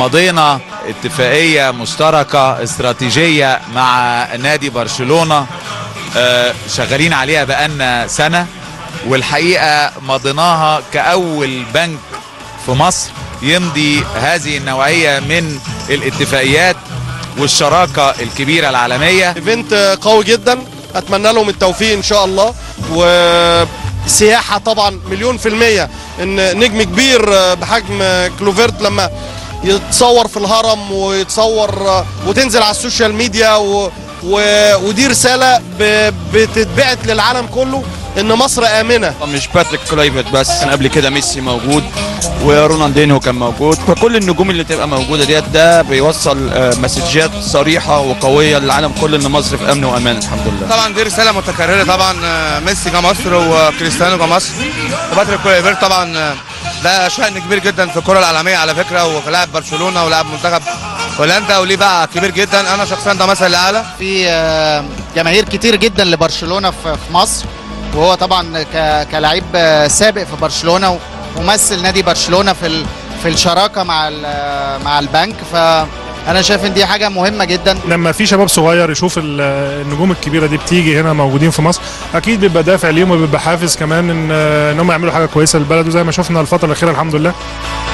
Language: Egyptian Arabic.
مضينا اتفاقية مشتركة استراتيجية مع نادي برشلونة آه، شغالين عليها بقالنا سنة والحقيقة مضيناها كأول بنك في مصر يمضي هذه النوعية من الاتفاقيات والشراكة الكبيرة العالمية ايفنت قوي جدا اتمنى لهم التوفيق ان شاء الله وسياحه طبعا مليون في الميه ان نجم كبير بحجم كلوفيرت لما يتصور في الهرم ويتصور وتنزل على السوشيال ميديا و و ودي رساله ب- بتتبعت للعالم كله ان مصر امنه مش باتريك كلايفرت بس كان قبل كده ميسي موجود ورونالدينهو كان موجود فكل النجوم اللي تبقى موجوده ديت ده بيوصل آه، مسجات صريحه وقويه للعالم كله ان مصر في امن وامان الحمد لله طبعا دي رساله متكرره طبعا آه، ميسي جه مصر وكريستيانو جه مصر وباتريك كويفير طبعا آه، ده شأن كبير جدا في الكره العالميه على فكره ولاعب برشلونه ولاعب منتخب هولندا وليه بقى كبير جدا انا شخصيا ده مثل اعلى في آه، جماهير كتير جدا لبرشلونه في في مصر وهو طبعا ك- كلاعب آه، سابق في برشلونه وممثل نادي برشلونه في ال- في الشراكه مع ال- مع البنك فانا شايف ان دي حاجه مهمه جدا لما في شباب صغير يشوف ال- النجوم الكبيره دي بتيجي هنا موجودين في مصر اكيد بيبقى دافع ليهم وبيبقى حافز كمان ان ان هم يعملوا حاجه كويسه للبلد وزي ما شفنا الفتره الاخيره الحمد لله